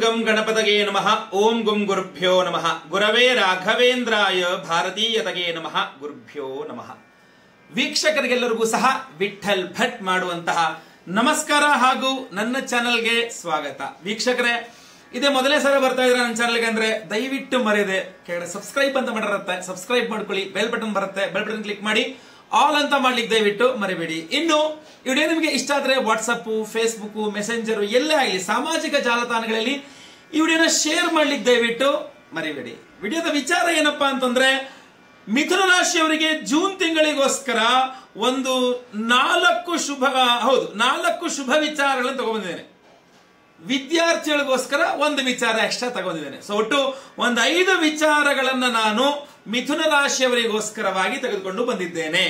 ಗಂ ಗಣಪತಗೆ ನಮಃ ಓಂ ಗುಂ ಗುರುಭ್ಯೋ ನಮಃ ಗುರವೇ ರಾಘವೇಂದ್ರಾಯ ಭಾರತೀಯತಗೆ ನಮಃ ಗುರುಭ್ಯೋ ನಮಃ ವೀಕ್ಷಕರಿಗೆಲ್ಲರಿಗೂ ಸಹ ವಿಠಲ್ ಭಟ್ ಮಾಡುವಂತಹ ನಮಸ್ಕಾರ ಹಾಗೂ ನನ್ನ ಚಾನೆಲ್ಗೆ ಸ್ವಾಗತ ವೀಕ್ಷಕರೇ ಇದೇ ಮೊದಲನೇ ಸಲ ಬರ್ತಾ ಇದ್ರೆ ನನ್ನ ಚಾನಲ್ಗೆ ಅಂದ್ರೆ ದಯವಿಟ್ಟು ಮರೆಯದೆ ಕೆಳಗಡೆ ಸಬ್ಸ್ಕ್ರೈಬ್ ಅಂತ ಮಾಡಿರುತ್ತೆ ಸಬ್ಸ್ಕ್ರೈಬ್ ಮಾಡ್ಕೊಳ್ಳಿ ಬೆಲ್ ಬಟನ್ ಬರುತ್ತೆ ಬೆಲ್ ಬಟನ್ ಕ್ಲಿಕ್ ಮಾಡಿ ಆಲ್ ಅಂತ ಮಾಡ್ಲಿಕ್ಕೆ ದಯವಿಟ್ಟು ಮರಿಬೇಡಿ ಇನ್ನು ಈ ವಿಡಿಯೋ ನಿಮಗೆ ಇಷ್ಟ ಆದ್ರೆ ವಾಟ್ಸಪ್ ಫೇಸ್ಬುಕ್ ಮೆಸೆಂಜರ್ ಎಲ್ಲೇ ಆಗಲಿ ಸಾಮಾಜಿಕ ಜಾಲತಾಣಗಳಲ್ಲಿ ಈ ವಿಡಿಯೋನ ಶೇರ್ ಮಾಡ್ಲಿಕ್ಕೆ ದಯವಿಟ್ಟು ಮರಿಬೇಡಿ ವಿಡಿಯೋದ ವಿಚಾರ ಏನಪ್ಪಾ ಅಂತಂದ್ರೆ ಮಿಥುನ ರಾಶಿಯವರಿಗೆ ಜೂನ್ ತಿಂಗಳಿಗೋಸ್ಕರ ಒಂದು ನಾಲ್ಕು ಶುಭ ಹೌದು ನಾಲ್ಕು ಶುಭ ವಿಚಾರಗಳನ್ನು ತಗೊಂಡಿದ್ದೇನೆ ವಿದ್ಯಾರ್ಥಿಗಳಿಗೋಸ್ಕರ ಒಂದು ವಿಚಾರ ಎಕ್ಸ್ಟ್ರಾ ತಗೊಂಡಿದ್ದೇನೆ ಸೊ ಒಟ್ಟು ಒಂದು ಐದು ವಿಚಾರಗಳನ್ನ ನಾನು ಮಿಥುನ ರಾಶಿಯವರಿಗೋಸ್ಕರವಾಗಿ ತೆಗೆದುಕೊಂಡು ಬಂದಿದ್ದೇನೆ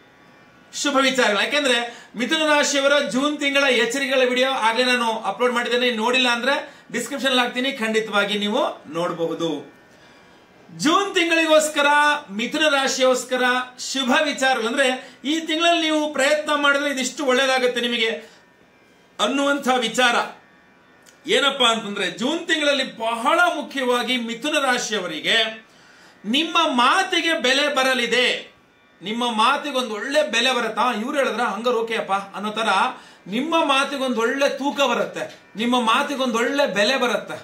ಶುಭ ವಿಚಾರಗಳು ಯಾಕೆಂದ್ರೆ ಮಿಥುನ ರಾಶಿಯವರ ಜೂನ್ ತಿಂಗಳ ಎಚ್ಚರಿಕೆಗಳ ವಿಡಿಯೋ ಆಗಲೇ ನಾನು ಅಪ್ಲೋಡ್ ಮಾಡಿದ್ದೇನೆ ನೋಡಿಲ್ಲ ಅಂದ್ರೆ ಡಿಸ್ಕ್ರಿಪ್ಷನ್ ಹಾಕ್ತೀನಿ ಖಂಡಿತವಾಗಿ ನೀವು ನೋಡಬಹುದು ಜೂನ್ ತಿಂಗಳಿಗೋಸ್ಕರ ಮಿಥುನ ರಾಶಿಗೋಸ್ಕರ ಶುಭ ವಿಚಾರಗಳು ಅಂದ್ರೆ ಈ ತಿಂಗಳಲ್ಲಿ ನೀವು ಪ್ರಯತ್ನ ಮಾಡಿದ್ರೆ ಇದಿಷ್ಟು ಒಳ್ಳೇದಾಗುತ್ತೆ ನಿಮಗೆ ಅನ್ನುವಂಥ ವಿಚಾರ ಏನಪ್ಪಾ ಅಂತಂದ್ರೆ ಜೂನ್ ತಿಂಗಳಲ್ಲಿ ಬಹಳ ಮುಖ್ಯವಾಗಿ ಮಿಥುನ ರಾಶಿಯವರಿಗೆ ನಿಮ್ಮ ಮಾತಿಗೆ ಬೆಲೆ ಬರಲಿದೆ ನಿಮ್ಮ ಮಾತಿಗೆ ಒಂದು ಒಳ್ಳೆ ಬೆಲೆ ಬರುತ್ತಾ ಇವ್ರು ಹೇಳಿದ್ರ ಹಂಗಾರ ಓಕೆ ಅಪ್ಪ ಅನ್ನೋ ತರ ನಿಮ್ಮ ಮಾತಿಗೊಂದು ಒಳ್ಳೆ ತೂಕ ಬರುತ್ತೆ ನಿಮ್ಮ ಮಾತಿಗೊಂದು ಒಳ್ಳೆ ಬೆಲೆ ಬರುತ್ತೆ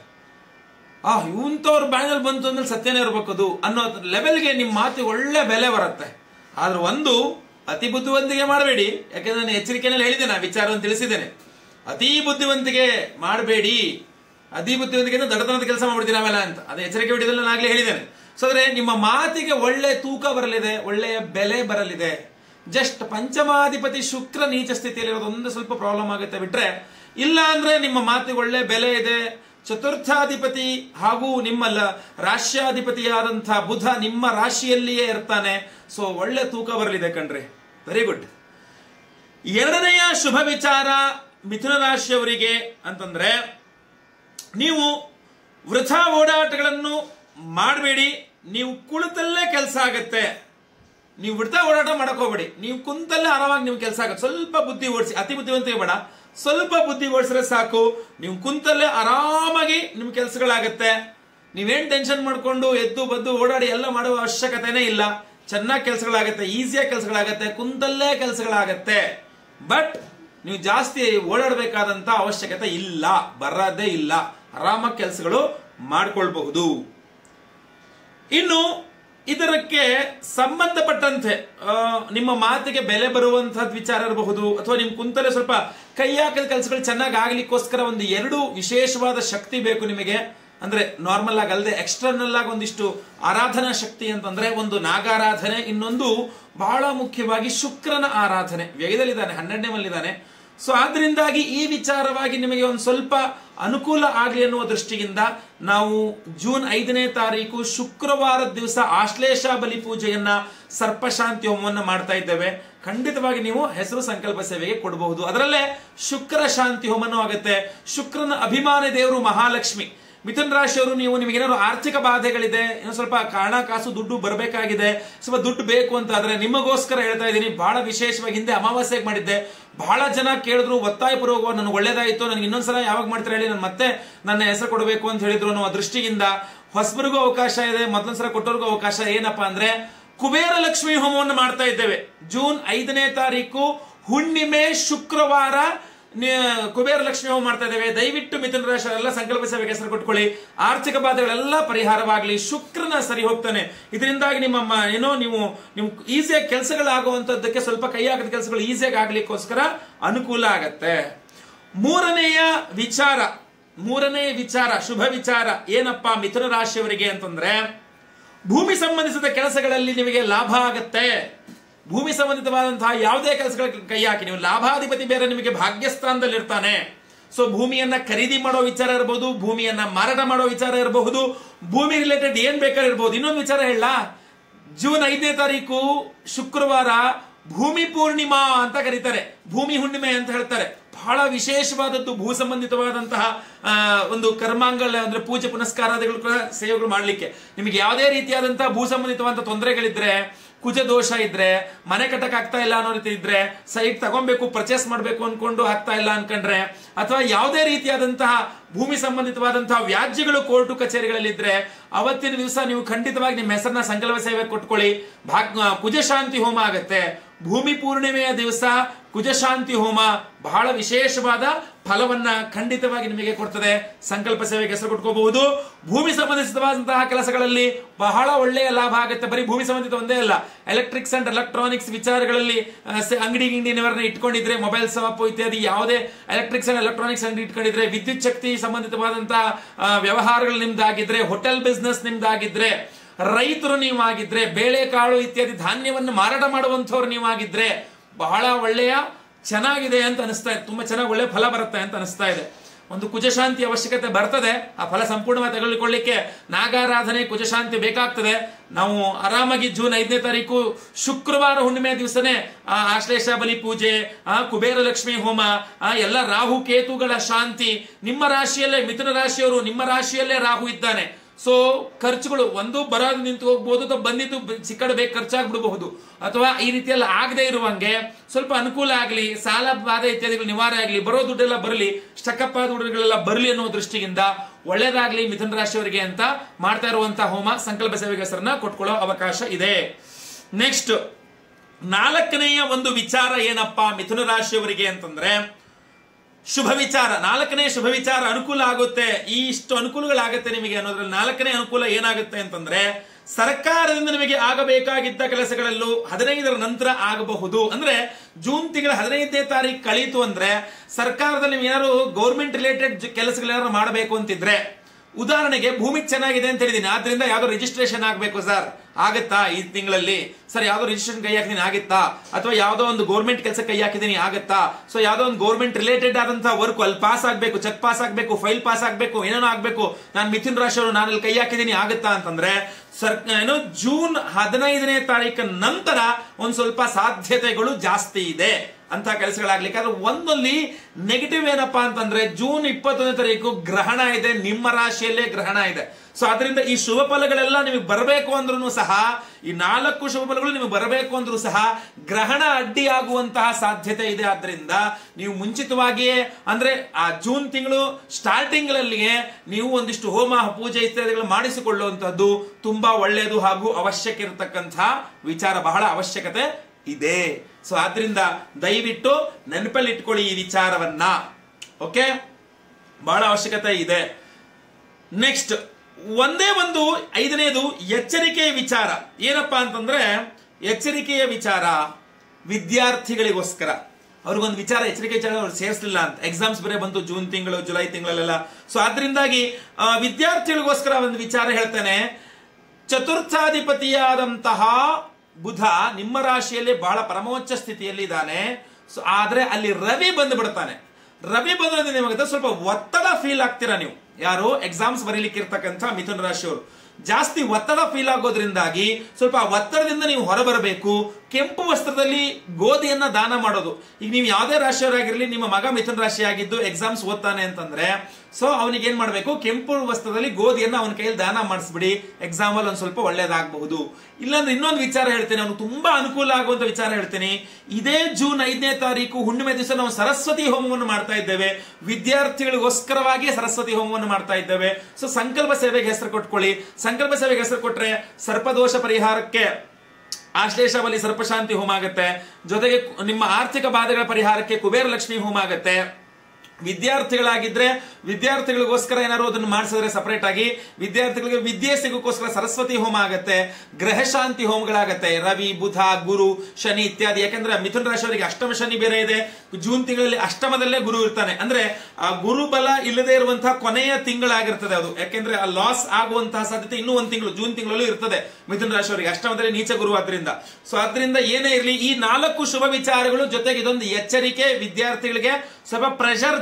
ಆ ಇವಂತವ್ರ ಬ್ಯಾನಲ್ ಬಂತು ಅಂದ್ರೆ ಸತ್ಯನೇ ಇರ್ಬೇಕು ಅದು ಅನ್ನೋ ಲೆವೆಲ್ಗೆ ನಿಮ್ಮ ಮಾತಿಗೆ ಒಳ್ಳೆ ಬೆಲೆ ಬರುತ್ತೆ ಆದ್ರೆ ಒಂದು ಅತಿ ಬುದ್ಧಿವಂತಿಗೆ ಮಾಡಬೇಡಿ ಯಾಕಂದ್ರೆ ನಾನು ಎಚ್ಚರಿಕೆನಲ್ಲಿ ಹೇಳಿದ್ದೇನೆ ಆ ವಿಚಾರವನ್ನು ತಿಳಿಸಿದ್ದೇನೆ ಅತಿ ಬುದ್ಧಿವಂತಿಗೆ ಮಾಡಬೇಡಿ ಅತಿ ಬುದ್ಧಿವಂತಿಕೆ ಅಂದ್ರೆ ದಡತನದ ಕೆಲಸ ಮಾಡ್ಬಿಡ್ತೀನಿ ಆಮೇಲೆ ಅಂತ ಅದು ಎಚ್ಚರಿಕೆ ವಿಡಿಯೋದಲ್ಲಿ ನಾನು ಆಗ್ಲೇ ಹೇಳಿದ್ದೇನೆ ಸೊ ಅಂದ್ರೆ ನಿಮ್ಮ ಮಾತಿಗೆ ಒಳ್ಳೆ ತೂಕ ಬರಲಿದೆ ಒಳ್ಳೆಯ ಬೆಲೆ ಬರಲಿದೆ ಜಸ್ಟ್ ಪಂಚಮಾಧಿಪತಿ ಶುಕ್ರ ನೀಚ ಸ್ಥಿತಿಯಲ್ಲಿ ಒಂದು ಸ್ವಲ್ಪ ಪ್ರಾಬ್ಲಮ್ ಆಗುತ್ತೆ ಬಿಟ್ರೆ ಇಲ್ಲ ಅಂದ್ರೆ ನಿಮ್ಮ ಮಾತಿಗೆ ಒಳ್ಳೆ ಬೆಲೆ ಇದೆ ಚತುರ್ಥಾಧಿಪತಿ ಹಾಗೂ ನಿಮ್ಮ ಲ- ರಾಶ್ಯಾಧಿಪತಿಯಾದಂತಹ ಬುಧ ನಿಮ್ಮ ರಾಶಿಯಲ್ಲಿಯೇ ಇರ್ತಾನೆ ಸೊ ಒಳ್ಳೆ ತೂಕ ಬರಲಿದೆ ಕಣ್ರಿ ವೆರಿ ಗುಡ್ ಎರಡನೆಯ ಶುಭ ವಿಚಾರ ಮಿಥುನ ರಾಶಿಯವರಿಗೆ ಅಂತಂದ್ರೆ ನೀವು ವೃಥಾ ಓಡಾಟಗಳನ್ನು ಮಾಡಬೇಡಿ ನೀವು ಕುಳಿತಲ್ಲೇ ಕೆಲಸ ಆಗತ್ತೆ ನೀವು ವೃಥಾ ಓಡಾಟ ಮಾಡಕ್ ಹೋಗ್ಬೇಡಿ ನೀವು ಕುಂತಲ್ಲೇ ಆರಾಮಾಗಿ ನಿಮ್ ಕೆಲಸ ಆಗುತ್ತೆ ಸ್ವಲ್ಪ ಬುದ್ಧಿ ಓಡಿಸಿ ಅತಿ ಬುದ್ಧಿವಂತಿಗೆ ಬೇಡ ಸ್ವಲ್ಪ ಬುದ್ಧಿ ಓಡಿಸಿದ್ರೆ ಸಾಕು ನೀವು ಕುಂತಲ್ಲೇ ಆರಾಮಾಗಿ ನಿಮ್ ಕೆಲಸಗಳಾಗತ್ತೆ ನೀವೇನ್ ಟೆನ್ಷನ್ ಮಾಡ್ಕೊಂಡು ಎದ್ದು ಬದ್ದು ಓಡಾಡಿ ಎಲ್ಲ ಮಾಡುವ ಅವಶ್ಯಕತೆನೇ ಇಲ್ಲ ಚೆನ್ನಾಗಿ ಕೆಲಸಗಳಾಗತ್ತೆ ಈಸಿಯಾಗಿ ಕೆಲಸಗಳಾಗತ್ತೆ ಕುಂತಲ್ಲೇ ಕೆಲಸಗಳಾಗತ್ತೆ ಬಟ್ ನೀವು ಜಾಸ್ತಿ ಓಡಾಡಬೇಕಾದಂತ ಅವಶ್ಯಕತೆ ಇಲ್ಲ ಬರದೇ ಇಲ್ಲ ಆರಾಮಾಗಿ ಕೆಲಸಗಳು ಮಾಡ್ಕೊಳ್ಬಹುದು ಇನ್ನು ಇದಕ್ಕೆ ಸಂಬಂಧಪಟ್ಟಂತೆ ಆ, ನಿಮ್ಮ ಮಾತಿಗೆ ಬೆಲೆ ಬರುವಂತಹದ್ದು ವಿಚಾರ ಇರಬಹುದು ಅಥವಾ ನಿಮ್ ಕುಂತಲೇ ಸ್ವಲ್ಪ ಕೈ ಹಾಕಿದ ಕೆಲಸಗಳು ಚೆನ್ನಾಗಿ ಆಗ್ಲಿಕ್ಕೋಸ್ಕರ ಒಂದು ಎರಡು ವಿಶೇಷವಾದ ಶಕ್ತಿ ಬೇಕು ನಿಮಗೆ ಅಂದ್ರೆ ನಾರ್ಮಲ್ ಆಗಿ ಅಲ್ಲದೆ ಎಕ್ಸ್ಟರ್ನಲ್ ಆಗಿ ಒಂದಿಷ್ಟು ಆರಾಧನಾ ಶಕ್ತಿ ಅಂತಂದ್ರೆ ಒಂದು ನಾಗಾರಾಧನೆ ಇನ್ನೊಂದು ಬಹಳ ಮುಖ್ಯವಾಗಿ ಶುಕ್ರನ ಆರಾಧನೆ ವ್ಯಯದಲ್ಲಿದ್ದಾನೆ ಹನ್ನೆರಡನೇ ಮಲ್ಲಿದ್ದಾನೆ ಸೊ ಆದ್ರಿಂದಾಗಿ ಈ ವಿಚಾರವಾಗಿ ನಿಮಗೆ ಒಂದು ಸ್ವಲ್ಪ ಅನುಕೂಲ ಆಗಲಿ ಅನ್ನುವ ದೃಷ್ಟಿಯಿಂದ ನಾವು ಜೂನ್ ಐದನೇ ತಾರೀಕು ಶುಕ್ರವಾರದ ದಿವಸ ಆಶ್ಲೇಷ ಬಲಿ ಪೂಜೆಯನ್ನ ಸರ್ಪಶಾಂತಿ ಹೋಮವನ್ನ ಮಾಡ್ತಾ ಇದ್ದೇವೆ ಖಂಡಿತವಾಗಿ ನೀವು ಹೆಸರು ಸಂಕಲ್ಪ ಸೇವೆಗೆ ಕೊಡಬಹುದು ಅದರಲ್ಲೇ ಶುಕ್ರ ಶಾಂತಿ ಹೋಮನೂ ಆಗುತ್ತೆ ಶುಕ್ರನ ಅಭಿಮಾನಿ ದೇವರು ಮಹಾಲಕ್ಷ್ಮಿ ಮಿಥುನ್ ರಾಶಿಯವರು ನೀವು ನಿಮಗೆ ಏನಾದ್ರು ಆರ್ಥಿಕ ಬಾಧೆಗಳಿದೆ ಏನೋ ಸ್ವಲ್ಪ ಕಾರಣ ಕಾಸು ದುಡ್ಡು ಬರಬೇಕಾಗಿದೆ ಸ್ವಲ್ಪ ದುಡ್ಡು ಬೇಕು ಅಂತ ಆದ್ರೆ ನಿಮಗೋಸ್ಕರ ಹೇಳ್ತಾ ಇದ್ದೀನಿ ಬಹಳ ವಿಶೇಷವಾಗಿ ಹಿಂದೆ ಅಮಾವಾಸ್ಯೆಗೆ ಮಾಡಿದ್ದೆ ಬಹಳ ಜನ ಕೇಳಿದ್ರು ಒತ್ತಾಯ ಪೂರ್ವಕ ನನಗೆ ಒಳ್ಳೇದಾಯ್ತು ನನಗೆ ಇನ್ನೊಂದ್ಸಲ ಯಾವಾಗ ಮಾಡ್ತಾರೆ ಹೇಳಿ ನಾನು ಮತ್ತೆ ನನ್ನ ಹೆಸರು ಕೊಡಬೇಕು ಅಂತ ಹೇಳಿದ್ರು ಅನ್ನೋ ದೃಷ್ಟಿಯಿಂದ ಹೊಸಬರಿಗೂ ಅವಕಾಶ ಇದೆ ಮತ್ತೊಂದ್ಸಲ ಕೊಟ್ಟವ್ರಿಗೂ ಅವಕಾಶ ಏನಪ್ಪಾ ಅಂದ್ರೆ ಕುಬೇರ ಲಕ್ಷ್ಮಿ ಹೋಮವನ್ನು ಮಾಡ್ತಾ ಇದ್ದೇವೆ ಜೂನ್ ಐದನೇ ತಾರೀಕು ಹುಣ್ಣಿಮೆ ಶುಕ್ರವಾರ ನಿ- ಕುಬೇರ ಲಕ್ಷ್ಮಿ ಹೋಮ ಮಾಡ್ತಾ ಇದ್ದೇವೆ ದಯವಿಟ್ಟು ಮಿಥುನ ರಾಶಿ ಎಲ್ಲ ಸಂಕಲ್ಪ ಸೇವೆಗೆ ಹೆಸರು ಕೊಟ್ಕೊಳ್ಳಿ ಆರ್ಥಿಕ ಬಾಧೆಗಳೆಲ್ಲ ಪರಿಹಾರವಾಗಲಿ ಶುಕ್ರನ ಸರಿ ಹೋಗ್ತಾನೆ ಇದರಿಂದಾಗಿ ನಿಮ್ಮ ಮ- ಏನೋ ನೀವು ನಿಮ್ ಈಸಿಯಾಗಿ ಕೆಲಸಗಳಾಗುವಂತದ್ದಕ್ಕೆ ಸ್ವಲ್ಪ ಕೈ ಹಾಕಿದ ಕೆಲಸಗಳು ಈಸಿಯಾಗಿ ಆಗ್ಲಿಕ್ಕೋಸ್ಕರ ಅನುಕೂಲ ಆಗತ್ತೆ ಮೂರನೆಯ ವಿಚಾರ ಮೂರನೇ ವಿಚಾರ ಶುಭ ವಿಚಾರ ಏನಪ್ಪಾ ಮಿಥುನ ರಾಶಿಯವರಿಗೆ ಅಂತಂದ್ರೆ ಭೂಮಿ ಸಂಬಂಧಿಸಿದ ಕೆಲಸಗಳಲ್ಲಿ ನಿಮಗೆ ಲಾಭ ಆಗತ್ತೆ ಭೂಮಿ ಸಂಬಂಧಿತವಾದಂತಹ ಯಾವುದೇ ಕೆಲಸಗಳ ಕೈ ಹಾಕಿ ನೀವು ಲಾಭಾಧಿಪತಿ ಬೇರೆ ನಿಮಗೆ ಭಾಗ್ಯಸ್ಥಾನದಲ್ಲಿ ಇರ್ತಾನೆ ಸೊ ಭೂಮಿಯನ್ನ ಖರೀದಿ ಮಾಡೋ ವಿಚಾರ ಇರಬಹುದು ಭೂಮಿಯನ್ನ ಮಾರಾಟ ಮಾಡೋ ವಿಚಾರ ಇರಬಹುದು ಭೂಮಿ ರಿಲೇಟೆಡ್ ಏನ್ ಬೇಕಾದ್ರೆ ಇರಬಹುದು ಇನ್ನೊಂದು ವಿಚಾರ ಹೇಳ ಜೂನ್ ಐದನೇ ತಾರೀಕು ಶುಕ್ರವಾರ ಭೂಮಿ ಪೂರ್ಣಿಮಾ ಅಂತ ಕರೀತಾರೆ ಭೂಮಿ ಹುಣ್ಣಿಮೆ ಅಂತ ಹೇಳ್ತಾರೆ ಬಹಳ ವಿಶೇಷವಾದದ್ದು ಭೂ ಸಂಬಂಧಿತವಾದಂತಹ ಆ, ಒಂದು ಕರ್ಮಾಂಗಳ ಅಂದ್ರೆ ಪೂಜೆ ಪುನಸ್ಕಾರಾದಿಗಳು ಕೂಡ ಸೇವೆಗಳು ಮಾಡಲಿಕ್ಕೆ ನಿಮಗೆ ಯಾವುದೇ ರೀತಿಯಾದಂತಹ ಭೂ ಸಂಬಂಧಿತವಾದಂತಹ ತೊಂದರೆಗಳಿದ್ರೆ ಕುಜ ದೋಷ ಇದ್ರೆ ಮನೆ ಕಟ್ಟಕ್ ಆಗ್ತಾ ಇಲ್ಲ ಅನ್ನೋ ರೀತಿ ಇದ್ರೆ ಸೈಟ್ ತಗೊಬೇಕು ಪರ್ಚೇಸ್ ಮಾಡಬೇಕು ಅನ್ಕೊಂಡು ಆಗ್ತಾ ಇಲ್ಲ ಅನ್ಕೊಂಡ್ರೆ ಅಥವಾ ಯಾವುದೇ ರೀತಿಯಾದಂತಹ ಭೂಮಿ ಸಂಬಂಧಿತವಾದಂತಹ ವ್ಯಾಜ್ಯಗಳು ಕೋರ್ಟು ಕಚೇರಿಗಳಲ್ಲಿದ್ರೆ ಅವತ್ತಿನ ದಿವಸ ನೀವು ಖಂಡಿತವಾಗಿ ನಿಮ್ಮ ಹೆಸರನ್ನ ಸಂಕಲ್ಪ ಸೇವೆ ಕೊಟ್ಕೊಳ್ಳಿ ಭಾಗ್ ಕುಜಶಾಂತಿ ಹೋಮ ಆಗತ್ತೆ ಭೂಮಿ ಪೂರ್ಣಿಮೆಯ ದಿವಸ ಕುಜಶಾಂತಿ ಹೋಮ ಬಹಳ ವಿಶೇಷವಾದ ಫಲವನ್ನ ಖಂಡಿತವಾಗಿ ನಿಮಗೆ ಕೊಡ್ತದೆ ಸಂಕಲ್ಪ ಸೇವೆಗೆ ಹೆಸರು ಕೊಟ್ಕೋಬಹುದು ಭೂಮಿ ಸಂಬಂಧಿಸಿದವಾದಂತಹ ಕೆಲಸಗಳಲ್ಲಿ ಬಹಳ ಒಳ್ಳೆಯ ಲಾಭ ಆಗುತ್ತೆ ಬರೀ ಭೂಮಿ ಸಂಬಂಧಿತ ಒಂದೇ ಅಲ್ಲ ಎಲೆಕ್ಟ್ರಿಕ್ಸ್ ಅಂಡ್ ಎಲೆಕ್ಟ್ರಾನಿಕ್ಸ್ ವಿಚಾರಗಳಲ್ಲಿ ಆ, ಸ- ಅಂಗಡಿ ಗಿಂಡಿನವರನ್ನ ಇಟ್ಕೊಂಡಿದ್ರೆ ಮೊಬೈಲ್ ಶಾಪ್ ಇತ್ಯಾದಿ ಯಾವುದೇ ಎಲೆಕ್ಟ್ರಿಕ್ಸ್ ಅಂಡ್ ಎಲೆಕ್ಟ್ರಾನಿಕ್ಸ್ ಅಂಗಡಿ ಇಟ್ಕೊಂಡಿದ್ರೆ ವಿದ್ಯುತ್ ಶಕ್ತಿ ಸಂಬಂಧಿತವಾದಂತಹ ಆ, ವ್ಯವಹಾರಗಳು ನಿಮ್ದಾಗಿದ್ರೆ ಹೋಟೆಲ್ ಬಿಸ್ನೆಸ್ ನಿಮ್ದಾಗಿದ್ರೆ ರೈತರು ನೀವಾಗಿದ್ರೆ ಬೇಳೆಕಾಳು ಇತ್ಯಾದಿ ಧಾನ್ಯವನ್ನು ಮಾರಾಟ ಮಾಡುವಂಥವ್ರು ನೀವಾಗಿದ್ರೆ ಬಹಳ ಒಳ್ಳೆಯ ಚೆನ್ನಾಗಿದೆ ಅಂತ ಅನಿಸ್ತಾ ಇದೆ ತುಂಬಾ ಚೆನ್ನಾಗಿ ಒಳ್ಳೆ ಫಲ ಬರುತ್ತೆ ಅಂತ ಅನಿಸ್ತಾ ಇದೆ ಒಂದು ಕುಜಶಾಂತಿ ಅವಶ್ಯಕತೆ ಬರ್ತದೆ ಆ ಫಲ ಸಂಪೂರ್ಣವಾಗಿ ತೆಗೆದುಕೊಳ್ಳಿಕ್ಕೆ ನಾಗಾರಾಧನೆ ಕುಜಶಾಂತಿ ಬೇಕಾಗ್ತದೆ ನಾವು ಆರಾಮಾಗಿ ಜೂನ್ ಐದನೇ ತಾರೀಕು ಶುಕ್ರವಾರ ಹುಣ್ಣಿಮೆ ದಿವಸನೇ ಆ ಆಶ್ಲೇಷ ಬಲಿ ಪೂಜೆ ಆ ಕುಬೇರ ಲಕ್ಷ್ಮಿ ಹೋಮ ಆ ಎಲ್ಲ ರಾಹು ಕೇತುಗಳ ಶಾಂತಿ ನಿಮ್ಮ ರಾಶಿಯಲ್ಲೇ ಮಿಥುನ ರಾಶಿಯವರು ನಿಮ್ಮ ರಾಶಿಯಲ್ಲೇ ರಾಹು ಇದ್ದಾನೆ ಸೊ ಖರ್ಚುಗಳು ಒಂದು ಬರೋದು ನಿಂತು ಹೋಗ್ಬೋದು ಅಥವಾ ಬಂದಿದ್ದು ಬ- ಸಿಕ್ಕಡೆ ಬೇಕು ಖರ್ಚಾಗ್ಬಿಡಬಹುದು ಅಥವಾ ಈ ರೀತಿಯಲ್ಲಿ ಆಗದೆ ಇರುವಂಗೆ ಸ್ವಲ್ಪ ಅನುಕೂಲ ಆಗಲಿ ಸಾಲ ಬಾಧೆ ಇತ್ಯಾದಿಗಳು ನಿವಾರಣೆ ಆಗಲಿ ಬರೋ ದುಡ್ಡೆಲ್ಲ ಬರಲಿ ಸ್ಟಕಪ್ ಆದ ದುಡ್ಡುಗಳೆಲ್ಲ ಬರಲಿ ಅನ್ನೋ ದೃಷ್ಟಿಯಿಂದ ಒಳ್ಳೇದಾಗ್ಲಿ ಮಿಥುನ ರಾಶಿಯವರಿಗೆ ಅಂತ ಮಾಡ್ತಾ ಇರುವಂತಹ ಹೋಮ ಸಂಕಲ್ಪ ಸೇವೆಗೆ ಹೆಸರನ್ನ ಕೊಟ್ಕೊಳ್ಳೋ ಅವಕಾಶ ಇದೆ ನೆಕ್ಸ್ಟ್ ನಾಲ್ಕನೆಯ ಒಂದು ವಿಚಾರ ಏನಪ್ಪಾ ಮಿಥುನ ರಾಶಿಯವರಿಗೆ ಅಂತಂದ್ರೆ ಶುಭ ವಿಚಾರ ನಾಲ್ಕನೇ ಶುಭ ವಿಚಾರ ಅನುಕೂಲ ಆಗುತ್ತೆ ಈ ಇಷ್ಟು ಅನುಕೂಲಗಳಾಗುತ್ತೆ ನಿಮಗೆ ಅನ್ನೋದ್ರಲ್ಲಿ ನಾಲ್ಕನೇ ಅನುಕೂಲ ಏನಾಗುತ್ತೆ ಅಂತಂದ್ರೆ ಸರ್ಕಾರದಿಂದ ನಿಮಗೆ ಆಗಬೇಕಾಗಿದ್ದ ಕೆಲಸಗಳಲ್ಲೂ ಹದಿನೈದರ ನಂತರ ಆಗಬಹುದು ಅಂದ್ರೆ ಜೂನ್ ತಿಂಗಳ ಹದಿನೈದನೇ ತಾರೀಕು ಕಳೀತು ಅಂದ್ರೆ ಸರ್ಕಾರದಲ್ಲಿ ನೀವು ಏನಾದ್ರು ಗೌರ್ಮೆಂಟ್ ರಿಲೇಟೆಡ್ ಕೆಲಸಗಳೇನಾದ್ರು ಮಾಡಬೇಕು ಅಂತಿದ್ರೆ ಉದಾಹರಣೆಗೆ ಭೂಮಿ ಚೆನ್ನಾಗಿದೆ ಅಂತ ಹೇಳಿದೀನಿ ಆದ್ರಿಂದ ಯಾವ್ದೋ ರಿಜಿಸ್ಟ್ರೇಷನ್ ಆಗ್ಬೇಕು ಸರ್ ಆಗತ್ತಾ ಈ ತಿಂಗಳಲ್ಲಿ ಸರ್ ಯಾವ್ದೋ ರಿಜಿಸ್ಟ್ರೇಷನ್ ಕೈ ಹಾಕಿದೀನಿ ಆಗುತ್ತಾ ಅಥವಾ ಯಾವ್ದೋ ಒಂದು ಗೌರ್ಮೆಂಟ್ ಕೆಲಸ ಕೈ ಹಾಕಿದೀನಿ ಆಗತ್ತಾ ಸೊ ಯಾವ್ದೋ ಒಂದು ಗೌರ್ಮೆಂಟ್ ರಿಲೇಟೆಡ್ ಆದಂತಹ ವರ್ಕ್ ಅಲ್ಲಿ ಪಾಸ್ ಆಗ್ಬೇಕು ಚೆಕ್ ಪಾಸ್ ಆಗ್ಬೇಕು ಫೈಲ್ ಪಾಸ್ ಆಗ್ಬೇಕು ಏನೇನೋ ಆಗ್ಬೇಕು ನಾನು ಮಿಥುನ್ ರಾಶಿಯವರು ನಾನು ಅಲ್ಲಿ ಕೈ ಹಾಕಿದೀನಿ ಆಗತ್ತಾ ಅಂತಂದ್ರೆ ಸರ್ ಏನು ಜೂನ್ ಹದಿನೈದನೇ ತಾರೀಕಿನ ನಂತರ ಒಂದ್ ಸ್ವಲ್ಪ ಸಾಧ್ಯತೆಗಳು ಜಾಸ್ತಿ ಇದೆ ಅಂತ ಕೆಲಸಗಳಾಗ್ಲಿಕ್ಕೆ ಆದ್ರೆ ಒಂದಲ್ಲಿ ನೆಗೆಟಿವ್ ಏನಪ್ಪಾ ಅಂತಂದ್ರೆ ಜೂನ್ ಇಪ್ಪತ್ತೊಂದನೇ ತಾರೀಕು ಗ್ರಹಣ ಇದೆ ನಿಮ್ಮ ರಾಶಿಯಲ್ಲೇ ಗ್ರಹಣ ಇದೆ ಸೊ ಅದರಿಂದ ಈ ಶುಭ ಫಲಗಳೆಲ್ಲ ನಿಮಗೆ ಬರಬೇಕು ಅಂದ್ರೂ ಸಹ ಈ ನಾಲ್ಕು ಶುಭ ಫಲಗಳು ನಿಮಗೆ ಬರಬೇಕು ಅಂದ್ರೂ ಸಹ ಗ್ರಹಣ ಅಡ್ಡಿಯಾಗುವಂತಹ ಸಾಧ್ಯತೆ ಇದೆ ಆದ್ರಿಂದ ನೀವು ಮುಂಚಿತವಾಗಿಯೇ ಅಂದ್ರೆ ಆ ಜೂನ್ ತಿಂಗಳು ಸ್ಟಾರ್ಟಿಂಗ್ ಅಲ್ಲಿಯೇ ನೀವು ಒಂದಿಷ್ಟು ಹೋಮ ಪೂಜೆ ಇತ್ಯಾದಿಗಳು ಮಾಡಿಸಿಕೊಳ್ಳುವಂತಹದ್ದು ತುಂಬಾ ಒಳ್ಳೆಯದು ಹಾಗೂ ಅವಶ್ಯಕ ಇರತಕ್ಕಂತಹ ವಿಚಾರ ಬಹಳ ಅವಶ್ಯಕತೆ ಇದೆ ಸೊ ಆದ್ರಿಂದ ದಯವಿಟ್ಟು ನೆನಪಲ್ಲಿ ಇಟ್ಕೊಳ್ಳಿ ಈ ವಿಚಾರವನ್ನ ಓಕೆ ಬಹಳ ಅವಶ್ಯಕತೆ ಇದೆ ನೆಕ್ಸ್ಟ್ ಒಂದೇ ಒಂದು ಐದನೇದು ಎಚ್ಚರಿಕೆಯ ವಿಚಾರ ಏನಪ್ಪಾ ಅಂತಂದ್ರೆ ಎಚ್ಚರಿಕೆಯ ವಿಚಾರ ವಿದ್ಯಾರ್ಥಿಗಳಿಗೋಸ್ಕರ ಅವ್ರಿಗೊಂದು ವಿಚಾರ ಎಚ್ಚರಿಕೆ ವಿಚಾರ ಅವ್ರು ಸೇರಿಸಲಿಲ್ಲ ಅಂತ ಎಕ್ಸಾಮ್ಸ್ ಬೇರೆ ಬಂತು ಜೂನ್ ತಿಂಗಳು ಜುಲೈ ತಿಂಗಳಲ್ಲೆಲ್ಲ ಸೊ ಆದ್ರಿಂದಾಗಿ ಆ, ವಿದ್ಯಾರ್ಥಿಗಳಿಗೋಸ್ಕರ ಒಂದು ವಿಚಾರ ಹೇಳ್ತೇನೆ ಚತುರ್ಥಾಧಿಪತಿಯಾದಂತಹ ಬುಧ ನಿಮ್ಮ ರಾಶಿಯಲ್ಲಿ ಬಹಳ ಪರಮೋಚ್ಚ ಸ್ಥಿತಿಯಲ್ಲಿ ಇದ್ದಾನೆ ಸೊ ಆದ್ರೆ ಅಲ್ಲಿ ರವಿ ಬಂದು ಬಿಡ್ತಾನೆ ರವಿ ಬಂದ್ರಿಂದ ನಿಮಗೆ ಸ್ವಲ್ಪ ಒತ್ತಡ ಫೀಲ್ ಆಗ್ತೀರಾ ನೀವು ಯಾರು ಎಕ್ಸಾಮ್ಸ್ ಬರೀಲಿಕ್ಕೆ ಇರ್ತಕ್ಕಂಥ ಮಿಥುನ ರಾಶಿಯವರು ಜಾಸ್ತಿ ಒತ್ತಡ ಫೀಲ್ ಆಗೋದ್ರಿಂದಾಗಿ ಸ್ವಲ್ಪ ಆ ಒತ್ತಡದಿಂದ ನೀವು ಹೊರಬರಬೇಕು ಕೆಂಪು ವಸ್ತ್ರದಲ್ಲಿ ಗೋಧಿಯನ್ನ ದಾನ ಮಾಡೋದು ಈಗ ನೀವು ಯಾವುದೇ ರಾಶಿಯವರಾಗಿರ್ಲಿ ನಿಮ್ಮ ಮಗ ಮಿಥುನ ರಾಶಿ ಆಗಿದ್ದು ಎಕ್ಸಾಮ್ಸ್ ಓದ್ತಾನೆ ಅಂತಂದ್ರೆ ಸೊ ಅವನಿಗೆ ಏನ್ ಮಾಡಬೇಕು ಕೆಂಪು ವಸ್ತ್ರದಲ್ಲಿ ಗೋಧಿಯನ್ನ ಅವನ ಕೈಯಲ್ಲಿ ದಾನ ಮಾಡಿಸ್ಬಿಡಿ ಎಕ್ಸಾಮ್ ಅಲ್ಲಿ ಒಂದ್ ಸ್ವಲ್ಪ ಒಳ್ಳೇದಾಗಬಹುದು ಇಲ್ಲಾಂದ್ರೆ ಇನ್ನೊಂದು ವಿಚಾರ ಹೇಳ್ತೇನೆ ಅವನು ತುಂಬಾ ಅನುಕೂಲ ಆಗುವಂತ ವಿಚಾರ ಹೇಳ್ತೇನೆ ಇದೇ ಜೂನ್ ಐದನೇ ತಾರೀಕು ಹುಣ್ಣಿಮೆ ದಿವಸ ನಾವು ಸರಸ್ವತಿ ಹೋಮವನ್ನು ಮಾಡ್ತಾ ಇದ್ದೇವೆ ವಿದ್ಯಾರ್ಥಿಗಳಿಗೋಸ್ಕರವಾಗಿ ಸರಸ್ವತಿ ಹೋಮವನ್ನು ಮಾಡ್ತಾ ಇದ್ದೇವೆ ಸೊ ಸಂಕಲ್ಪ ಸೇವೆಗೆ ಹೆಸರು ಕೊಟ್ಕೊಳ್ಳಿ ಸಂಕಲ್ಪ ಸೇವೆಗೆ ಹೆಸರು ಕೊಟ್ರೆ ಸರ್ಪದೋಷ ಪರಿಹಾರಕ್ಕೆ ಆಶ್ಲೇಷ ಬಲಿ ಸರ್ಪಶಾಂತಿ ಹೋಮ ಆಗುತ್ತೆ ಜೊತೆಗೆ ಕು- ನಿಮ್ಮ ಆರ್ಥಿಕ ಬಾಧೆಗಳ ಪರಿಹಾರಕ್ಕೆ ಕುಬೇರ ಲಕ್ಷ್ಮಿ ಹೋಮ ಆಗುತ್ತೆ ವಿದ್ಯಾರ್ಥಿಗಳಾಗಿದ್ರೆ ವಿದ್ಯಾರ್ಥಿಗಳಿಗೋಸ್ಕರ ಏನಾದ್ರು ಅದನ್ನು ಮಾಡಿಸಿದ್ರೆ ಸಪರೇಟ್ ಆಗಿ ವಿದ್ಯಾರ್ಥಿಗಳಿಗೆ ವಿದ್ಯೆ ಸಿಗೋಕ್ಕೋಸ್ಕರ ಸರಸ್ವತಿ ಹೋಮ ಆಗತ್ತೆ ಗ್ರಹ ಶಾಂತಿ ಹೋಮಗಳಾಗತ್ತೆ ರವಿ ಬುಧ ಗುರು ಶನಿ ಇತ್ಯಾದಿ ಯಾಕಂದ್ರೆ ಮಿಥುನ ರಾಶಿಯವರಿಗೆ ಅಷ್ಟಮ ಶನಿ ಬೇರೆ ಇದೆ ಜೂನ್ ತಿಂಗಳಲ್ಲಿ ಅಷ್ಟಮದಲ್ಲೇ ಗುರು ಇರ್ತಾನೆ ಅಂದ್ರೆ ಆ ಗುರು ಬಲ ಇಲ್ಲದೆ ಇರುವಂತಹ ಕೊನೆಯ ತಿಂಗಳಾಗಿರ್ತದೆ ಅದು ಯಾಕೆಂದ್ರೆ ಆ ಲಾಸ್ ಆಗುವಂತಹ ಸಾಧ್ಯತೆ ಇನ್ನೂ ಒಂದು ತಿಂಗಳು ಜೂನ್ ತಿಂಗಳಲ್ಲೂ ಇರ್ತದೆ ಮಿಥುನ ರಾಶಿಯವರಿಗೆ ಅಷ್ಟಮದಲ್ಲಿ ನೀಚ ಗುರು ಆದ್ರಿಂದ ಸೊ ಆದ್ರಿಂದ ಏನೇ ಇರಲಿ ಈ ನಾಲ್ಕು ಶುಭ ವಿಚಾರಗಳು ಜೊತೆಗೆ ಇದೊಂದು ಎಚ್ಚರಿಕೆ ವಿದ್ಯಾರ್ಥಿಗಳಿಗೆ ಸ್ವಲ್ಪ ಪ್ರೆಷರ್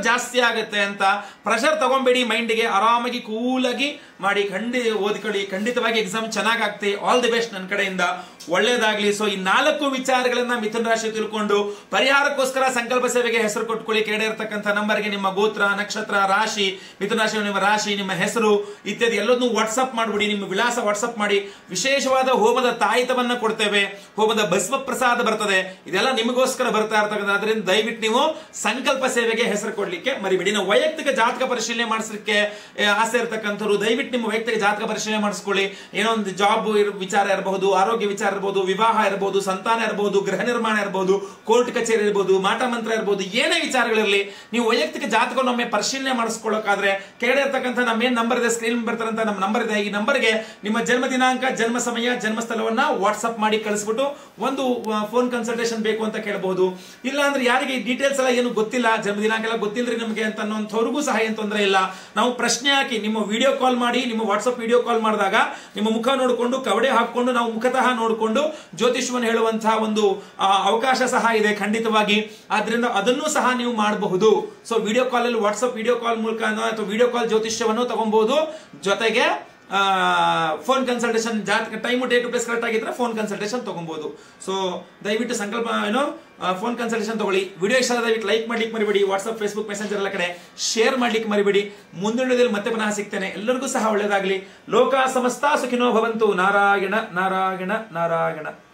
ಜಾಸ್ತಿ ಆಗುತ್ತೆ ಅಂತ ಪ್ರೆಷರ್ ತಗೊಂಬೇಡಿ ಮೈಂಡ್ಗೆ ಆರಾಮಾಗಿ ಕೂಲಾಗಿ ಮಾಡಿ ಖಂಡಿತ ಓದ್ಕೊಳ್ಳಿ ಖಂಡಿತವಾಗಿ ಎಕ್ಸಾಮ್ ಚೆನ್ನಾಗಾಗ್ತಿ ಆಲ್ ದಿ ಬೆಸ್ಟ್ ನನ್ನ ಕಡೆಯಿಂದ ಒಳ್ಳೇದಾಗ್ಲಿ ಸೊ ಈ ನಾಲ್ಕು ವಿಚಾರಗಳನ್ನ ಮಿಥುನ ರಾಶಿ ತಿಳ್ಕೊಂಡು ಪರಿಹಾರಕ್ಕೋಸ್ಕರ ಸಂಕಲ್ಪ ಸೇವೆಗೆ ಹೆಸರು ಕೊಟ್ಕೊಳ್ಳಿ ಕೆಳಗೆ ಇರತಕ್ಕಂಥ ನಂಬರ್ಗೆ ನಿಮ್ಮ ಗೋತ್ರ ನಕ್ಷತ್ರ ರಾಶಿ ಮಿಥುನ ರಾಶಿ ನಿಮ್ಮ ರಾಶಿ ನಿಮ್ಮ ಹೆಸರು ಇತ್ಯಾದಿ ಎಲ್ಲದನ್ನು ವಾಟ್ಸಪ್ ಮಾಡ್ಬಿಡಿ ನಿಮ್ಮ ವಿಳಾಸ ವಾಟ್ಸಪ್ ಮಾಡಿ ವಿಶೇಷವಾದ ಹೋಮದ ತಾಯಿತವನ್ನ ಕೊಡ್ತೇವೆ ಹೋಮದ ಭಸ್ಮ ಪ್ರಸಾದ ಬರ್ತದೆ ಇದೆಲ್ಲ ನಿಮಗೋಸ್ಕರ ಬರ್ತಾ ಇರ್ತಕ್ಕಂಥ ಅದರಿಂದ ದಯವಿಟ್ಟು ನೀವು ಸಂಕಲ್ಪ ಸೇವೆಗೆ ಹೆಸರು ಕೊಡ್ಲಿಕ್ಕೆ ಮರಿಬೇಡಿ ನಾವು ವೈಯಕ್ತಿಕ ಜಾತಕ ಪರಿಶೀಲನೆ ಮಾಡಿಸಲಿಕ್ಕೆ ಆಸೆ ಇರತಕ್ಕಂಥವ್ರು ದಯವಿಟ್ಟು ನಿಮ್ಮ ವೈಯಕ್ತಿಕ ಜಾತಕ ಪರಿಶೀಲನೆ ಮಾಡಿಸ್ಕೊಳ್ಳಿ ಏನೋ ಒಂದು ಜಾಬ್ ವಿಚಾರ ಇರಬಹುದು ಆರೋಗ್ಯ ವಿಚಾರ ಇರಬಹುದು ವಿವಾಹ ಇರಬಹುದು ಸಂತಾನ ಇರಬಹುದು ಗೃಹ ನಿರ್ಮಾಣ ಇರಬಹುದು ಕೋರ್ಟ್ ಕಚೇರಿ ಇರಬಹುದು ಮಾಟ ಮಂತ್ರ ಇರಬಹುದು ಏನೇ ವಿಚಾರಗಳಿರಲಿ ನೀವು ವೈಯಕ್ತಿಕ ಜಾತಕವನ್ನೊಮ್ಮೆ ಪರಿಶೀಲನೆ ಮಾಡಿಸ್ಕೊಳ್ಳೋಕಾದ್ರೆ ಕೆಳಗಡೆ ಇರ್ತಕ್ಕಂಥ ನಮ್ಮ ಏನ್ ನಂಬರ್ ಇದೆ ಸ್ಕ್ರೀನ್ ಬರ್ತಾರಂತ ನಮ್ಮ ನಂಬರ್ ಇದೆ ಈ ನಂಬರ್ಗೆ ನಿಮ್ಮ ಜನ್ಮ ದಿನಾಂಕ ಜನ್ಮ ಸಮಯ ಜನ್ಮ ಸ್ಥಳವನ್ನ ವಾಟ್ಸ್ಆಪ್ ಮಾಡಿ ಕಳಿಸ್ಬಿಟ್ಟು ಒಂದು ಫೋನ್ ಕನ್ಸಲ್ಟೇಷನ್ ಬೇಕು ಅಂತ ಕೇಳಬಹುದು ಇಲ್ಲ ಅಂದ್ರೆ ಯಾರಿಗೆ ಡೀಟೇಲ್ಸ್ ಎಲ್ಲ ಏನು ಗೊತ್ತಿಲ್ಲ ಜನ್ಮ ದಿನಾಂಕ ಎಲ್ಲ ಗೊತ್ತಿಲ್ರಿ ನಮಗೆ ಅಂತ ಅನ್ನೋಂಥವ್ರಿಗೂ ಸಹ ಏನ್ ತೊಂದರೆ ಇಲ್ಲ ನಾವು ಪ್ರಶ್ನೆ ಹಾಕಿ ನಿಮ್ಮ ವಿಡಿಯೋ ಕಾಲ್ ಮಾಡಿ ನಿಮ್ಮ ವಾಟ್ಸ್ಆಪ್ ವಿಡಿಯೋ ಕಾಲ್ ಮಾಡಿದಾಗ ನಿಮ್ಮ ಮುಖ ನೋಡಿಕೊಂಡು ಕವಡೆ ಹಾಕೊಂಡು ನಾವು ಮುಖತಃ ನೋಡಿಕೊಂಡು ಜ್ಯೋತಿಷ್ಯವನ್ನು ಹೇಳುವಂತಹ ಒಂದು ಆ, ಅವಕಾಶ ಸಹ ಇದೆ ಖಂಡಿತವಾಗಿ ಆದ್ರಿಂದ ಅದನ್ನು ಸಹ ನೀವು ಮಾಡಬಹುದು ಸೊ ವಿಡಿಯೋ ಕಾಲ್ ಅಲ್ಲಿ ವಾಟ್ಸ್ಆಪ್ ವಿಡಿಯೋ ಕಾಲ್ ಮೂಲಕ ಅಥವಾ ವಿಡಿಯೋ ಕಾಲ್ ಜ್ಯೋತಿಷ್ಯವನ್ನು ತಗೊಬಹುದು ಜೊತೆಗೆ ಫೋನ್ ಕನ್ಸಲ್ಟೇಷನ್ ಜಾತಕ ಟೈಮು ಡೇಟ್ ಪ್ಲೇಸ್ ಕರೆಕ್ಟ್ ಆಗಿದ್ರೆ ಫೋನ್ ಕನ್ಸಲ್ಟೇಷನ್ ತಗೊಬಹುದು ಸೊ ದಯವಿಟ್ಟು ಸಂಕಲ್ಪ ಏನು ಫೋನ್ ಕನ್ಸಲ್ಟೇಷನ್ ತಗೊಳ್ಳಿ ವಿಡಿಯೋ ಇಷ್ಟ ಆದ್ರೆ ದಯವಿಟ್ಟು ಲೈಕ್ ಮಾಡ್ಲಿಕ್ಕೆ ಮರಿಬೇಡಿ ವಾಟ್ಸ್ಆಪ್ ಫೇಸ್ಬುಕ್ ಮೆಸೆಂಜರ್ ಎಲ್ಲ ಕಡೆ ಶೇರ್ ಮಾಡ್ಲಿಕ್ಕೆ ಮರಿಬೇಡಿ ಮುಂದಿನ ವಿಡಿಯೋದಲ್ಲಿ ಮತ್ತೆ ಪುನಃ ಸಿಗ್ತೇನೆ ಎಲ್ಲರಿಗೂ ಸಹ ಒಳ್ಳೇದಾಗ್ಲಿ ಲೋಕ ಸಮಸ್ತ ಸುಖಿನೋ ಭವಂತು ನಾರಾಯಣ ನಾರಾಯಣ ನಾರಾಯಣ